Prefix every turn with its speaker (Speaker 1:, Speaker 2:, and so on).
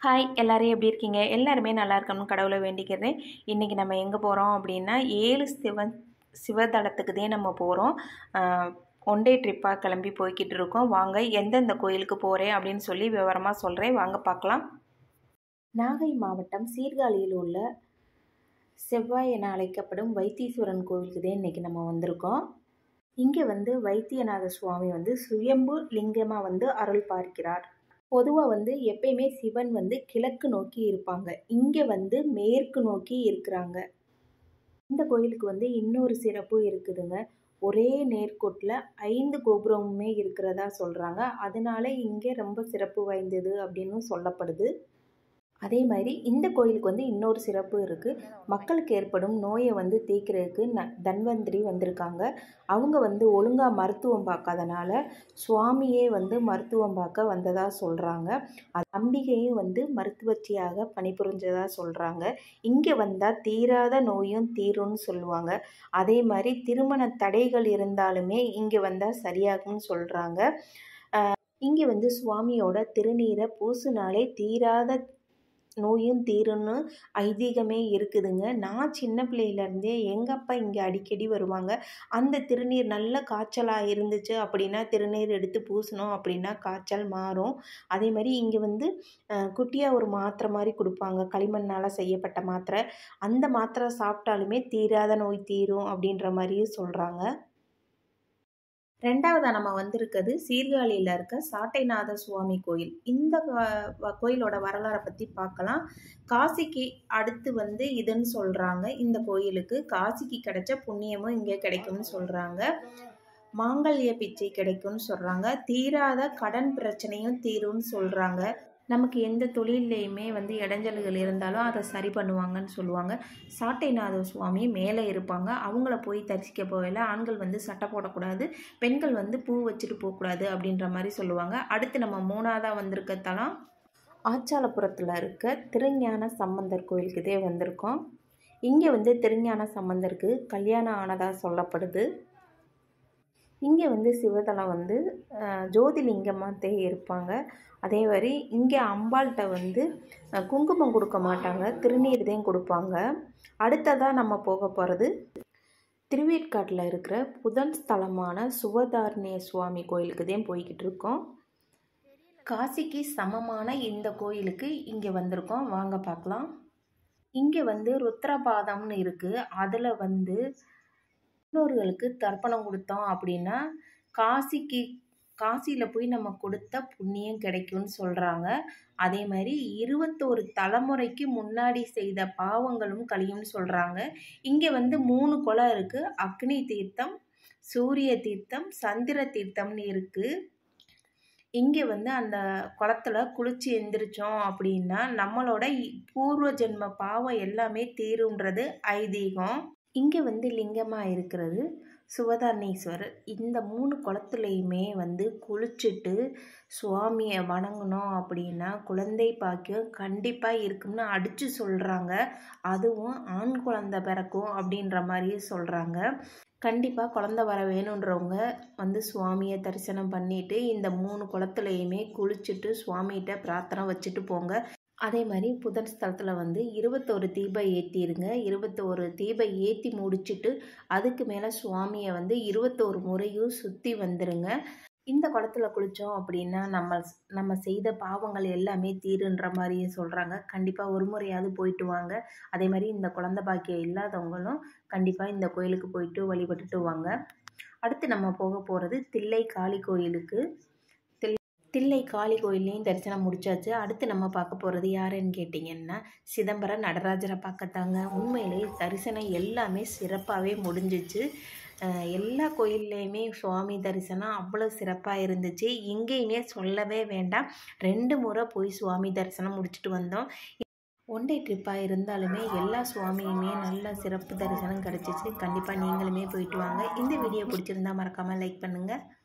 Speaker 1: hi எல்லாரும் எப்படி இருக்கீங்க எல்லாருமே நல்லா இருக்கணும்னு கடவுளை வேண்டிக்கிறேன் இன்றைக்கி நம்ம எங்கே போகிறோம் அப்படின்னா ஏழு சிவன் சிவதலத்துக்கு தான் நம்ம போகிறோம் ஒன் டே ட்ரிப்பாக கிளம்பி போய்கிட்டு இருக்கோம் வாங்க எந்தெந்த கோயிலுக்கு போகிறேன் அப்படின்னு சொல்லி விவரமாக சொல்கிறேன் வாங்க பார்க்கலாம் நாகை மாவட்டம் சீர்காழியில் உள்ள செவ்வாய் என அழைக்கப்படும் வைத்தீஸ்வரன் கோவிலுக்கு தான் இன்றைக்கி நம்ம வந்திருக்கோம் இங்கே வந்து வைத்தியநாத சுவாமி வந்து சுயம்பு லிங்கமாக வந்து அருள் பார்க்கிறார் பொதுவாக வந்து எப்பயுமே சிவன் வந்து கிழக்கு நோக்கி இருப்பாங்க இங்கே வந்து மேற்கு நோக்கி இருக்கிறாங்க இந்த கோயிலுக்கு வந்து இன்னொரு சிறப்பு இருக்குதுங்க ஒரே நேர்கோட்டில் ஐந்து கோபுரமுமே இருக்கிறதா சொல்கிறாங்க அதனால இங்கே ரொம்ப சிறப்பு வாய்ந்தது அப்படின்னு சொல்லப்படுது அதே மாதிரி இந்த கோயிலுக்கு வந்து இன்னொரு சிறப்பு இருக்குது மக்களுக்கு ஏற்படும் நோயை வந்து தீர்க்கிறதுக்கு ந தன்வந்திரி வந்திருக்காங்க அவங்க வந்து ஒழுங்காக மருத்துவம் பார்க்காதனால சுவாமியே வந்து மருத்துவம் பார்க்க வந்ததாக சொல்கிறாங்க அம்பிகையும் வந்து மருத்துவச்சியாக பணிபுரிஞ்சதாக சொல்கிறாங்க இங்கே வந்தால் தீராத நோயும் தீரும்னு சொல்லுவாங்க அதே மாதிரி திருமண தடைகள் இருந்தாலுமே இங்கே வந்தால் சரியாகும்னு சொல்கிறாங்க இங்கே வந்து சுவாமியோட திருநீரை பூசுனாலே தீராத நோயும் தீரும்னு ஐதீகமே இருக்குதுங்க நான் சின்ன பிள்ளையிலேருந்தே எங்கள் அப்பா இங்கே அடிக்கடி வருவாங்க அந்த திருநீர் நல்ல காய்ச்சலாக இருந்துச்சு அப்படின்னா திருநீர் எடுத்து பூசணும் அப்படின்னா காய்ச்சல் மாறும் அதே மாதிரி இங்கே வந்து குட்டியாக ஒரு மாத்திரை மாதிரி கொடுப்பாங்க களிமண்ணால் செய்யப்பட்ட மாத்திரை அந்த மாத்திரை சாப்பிட்டாலுமே தீராத நோய் தீரும் அப்படின்ற மாதிரியும் சொல்கிறாங்க ரெண்டாவதாக நம்ம வந்திருக்கிறது சீர்காழியில் இருக்க சாட்டைநாத சுவாமி கோயில் இந்த கோயிலோட வரலாறை பற்றி பார்க்கலாம் காசிக்கு அடுத்து வந்து இதுன்னு சொல்கிறாங்க இந்த கோயிலுக்கு காசிக்கு கிடைச்ச புண்ணியமும் இங்கே கிடைக்கும்னு சொல்கிறாங்க மாங்கல்ய பிச்சை கிடைக்கும்னு சொல்கிறாங்க தீராத கடன் பிரச்சனையும் தீரும்னு சொல்கிறாங்க நமக்கு எந்த தொழிலையுமே வந்து இடைஞ்சல்கள் இருந்தாலும் அதை சரி பண்ணுவாங்கன்னு சொல்லுவாங்க சாட்டைநாத சுவாமி மேலே இருப்பாங்க அவங்கள போய் தரிசிக்க போகல ஆண்கள் வந்து சட்டை போடக்கூடாது பெண்கள் வந்து பூ வச்சுட்டு போகக்கூடாது அப்படின்ற மாதிரி சொல்லுவாங்க அடுத்து நம்ம மூணாவதாக வந்திருக்க தலம் ஆச்சாலபுரத்தில் இருக்க திருஞான சம்பந்தர் கோயிலுக்கு இதே வந்திருக்கோம் இங்கே வந்து திருஞான சம்பந்தருக்கு கல்யாணம் ஆனதாக சொல்லப்படுது இங்கே வந்து சிவதலம் வந்து ஜோதிலிங்கமாத்தே இருப்பாங்க அதே மாதிரி இங்கே அம்பாள்கிட்ட வந்து குங்குமம் கொடுக்க மாட்டாங்க திருநீர் தான் கொடுப்பாங்க அடுத்ததாக நம்ம போக போகிறது திருவேற்காட்டில் இருக்கிற புதன் ஸ்தலமான சுவதாரணிய சுவாமி கோயிலுக்கு தான் போய்கிட்டு இருக்கோம் காசிக்கு சமமான இந்த கோயிலுக்கு இங்கே வந்திருக்கோம் வாங்க பார்க்கலாம் இங்கே வந்து ருத்ரபாதம்னு இருக்குது அதில் வந்து முன்னோர்களுக்கு தர்ப்பணம் கொடுத்தோம் அப்படின்னா காசிக்கு காசியில் போய் நம்ம கொடுத்த புண்ணியம் கிடைக்கும்னு சொல்கிறாங்க அதே மாதிரி இருபத்தோரு தலைமுறைக்கு முன்னாடி செய்த பாவங்களும் கழியும்னு சொல்கிறாங்க இங்கே வந்து மூணு குளம் இருக்குது அக்னி தீர்த்தம் சூரிய தீர்த்தம் சந்திர தீர்த்தம்னு இருக்குது இங்கே வந்து அந்த குளத்துல குளிச்சு எந்திரிச்சோம் அப்படின்னா நம்மளோட பூர்வ ஜென்ம பாவம் எல்லாமே தீருன்றது ஐதீகம் இங்கே வந்து லிங்கமாக இருக்கிறது சுவதாரணீஸ்வரர் இந்த மூணு குளத்துலையுமே வந்து குளிச்சுட்டு சுவாமியை வணங்கினோம் அப்படின்னா குழந்தை பாக்கியம் கண்டிப்பாக இருக்கும்னு அடித்து சொல்கிறாங்க அதுவும் ஆண் குழந்தை பிறக்கும் அப்படின்ற மாதிரியே சொல்கிறாங்க கண்டிப்பாக குழந்த வர வேணுன்றவங்க வந்து சுவாமியை தரிசனம் பண்ணிவிட்டு இந்த மூணு குளத்துலையுமே குளிச்சுட்டு சுவாமிகிட்ட பிரார்த்தனை வச்சுட்டு போங்க அதே மாதிரி புதன் ஸ்தலத்தில் வந்து இருபத்தோரு தீபம் ஏற்றிடுங்க இருபத்தோரு தீபம் ஏற்றி முடிச்சுட்டு அதுக்கு மேலே சுவாமியை வந்து இருபத்தோரு முறையும் சுற்றி வந்துடுங்க இந்த குளத்துல குளித்தோம் அப்படின்னா நம்ம நம்ம செய்த பாவங்கள் எல்லாமே தீருன்ற மாதிரியும் சொல்கிறாங்க கண்டிப்பாக ஒரு முறையாவது போயிட்டு வாங்க அதே மாதிரி இந்த குழந்த பாக்கியம் இல்லாதவங்களும் கண்டிப்பாக இந்த கோயிலுக்கு போயிட்டு வழிபட்டுட்டு வாங்க அடுத்து நம்ம போக போகிறது தில்லை காளி கோயிலுக்கு தில்லை காளி கோயில்லையும் தரிசனம் முடிச்சாச்சு அடுத்து நம்ம பார்க்க போகிறது யாருன்னு கேட்டிங்கன்னா சிதம்பரம் நடராஜரை பார்க்கத்தாங்க உண்மையிலேயே தரிசனம் எல்லாமே சிறப்பாகவே முடிஞ்சிச்சு எல்லா கோயில்லையுமே சுவாமி தரிசனம் அவ்வளோ சிறப்பாக இருந்துச்சு எங்கேயுமே சொல்லவே வேண்டாம் ரெண்டு முறை போய் சுவாமி தரிசனம் முடிச்சுட்டு வந்தோம் ஒன் டே ட்ரிப்பாக இருந்தாலுமே எல்லா சுவாமியுமே நல்ல சிறப்பு தரிசனம் கிடச்சிச்சு கண்டிப்பாக நீங்களுமே போயிட்டு வாங்க இந்த வீடியோ பிடிச்சிருந்தா மறக்காமல் லைக் பண்ணுங்கள்